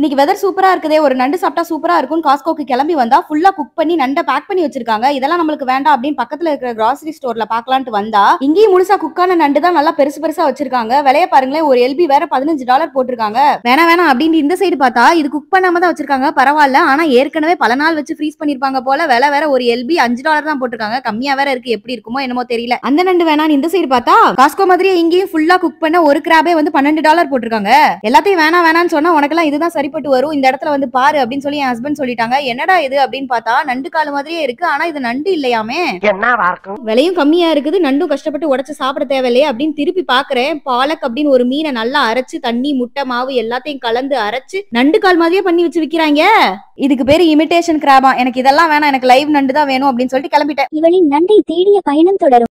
இன்னைக்கு வெதர் சூப்பரா இருக்குதே ஒரு நண்டு சாப்பிட்டா சூப்பரா இருக்கும் காஸ்கோக்கு கிளம்பி வந்தா ஃபுல்லா குக் பண்ணி நண்டை பேக் பண்ணி வச்சிருக்காங்க இதெல்லாம் நம்மளுக்கு வேண்டாம் அப்படின்னு பக்கத்துல இருக்கிற கிராசரி ஸ்டோர்ல பாக்கலான்ட்டு வந்தா இங்கேயும் முழுசா குக்கான நண்டு தான் நல்லா பெருசு பெருசா வச்சிருக்காங்க விலைய பாருங்களேன் ஒரு எல்பி வேற பதினஞ்சு டாலர் போட்டிருக்காங்க வேணா வேணாம் அப்படின்னு இந்த சைடு பார்த்தா இது குக் பண்ணாம தான் வச்சிருக்காங்க பரவாயில்ல ஆனா ஏற்கனவே பல நாள் வச்சு ஃப்ரீஸ் பண்ணிருப்பாங்க போல விலை வேற ஒரு எல்பி அஞ்சு டாலர் தான் போட்டிருக்காங்க கம்மியா வேற இருக்கு எப்படி இருக்குமோ என்னமோ தெரியல அந்த நண்டு வேணான்னு இந்த சைடு பார்த்தா காஸ்கோ மாதிரியே இங்கேயும் ஃபுல்லா குக் பண்ண ஒரு கிராபே வந்து பன்னெண்டு டாலர் போட்டிருக்காங்க எல்லாத்தையும் வேணாம் வேணாம்னு சொன்னா உனக்கெல்லாம் இதுதான் சரிப்பட்டு வரும் இந்த இடத்துல வந்து பாரு அப்படின்னு சொல்லி என் ஹஸ்பண்ட் சொல்லிட்டாங்க என்னடா இது அப்படின்னு பார்த்தா நண்டு கால் மாதிரியே இருக்கு ஆனா இது நண்டு இல்லையாமே என்னவா இருக்கும் விலையும் கம்மியா இருக்குது நண்டும் கஷ்டப்பட்டு உடைச்சு சாப்பிட தேவையில்லையே அப்படின்னு திருப்பி பாக்குறேன் பாலக் அப்படின்னு ஒரு மீனை நல்லா அரைச்சு தண்ணி முட்டை மாவு எல்லாத்தையும் கலந்து அரைச்சு நண்டு கால் மாதிரியே பண்ணி வச்சு விக்கிறாங்க இதுக்கு பேரு இமிடேஷன் கிராபா எனக்கு இதெல்லாம் வேணாம் எனக்கு லைவ் நண்டு தான் வேணும் அப்படின்னு சொல்லிட்டு கிளம்பிட்டேன் இவளின் நண்டை தேடிய பயணம் தொடரும்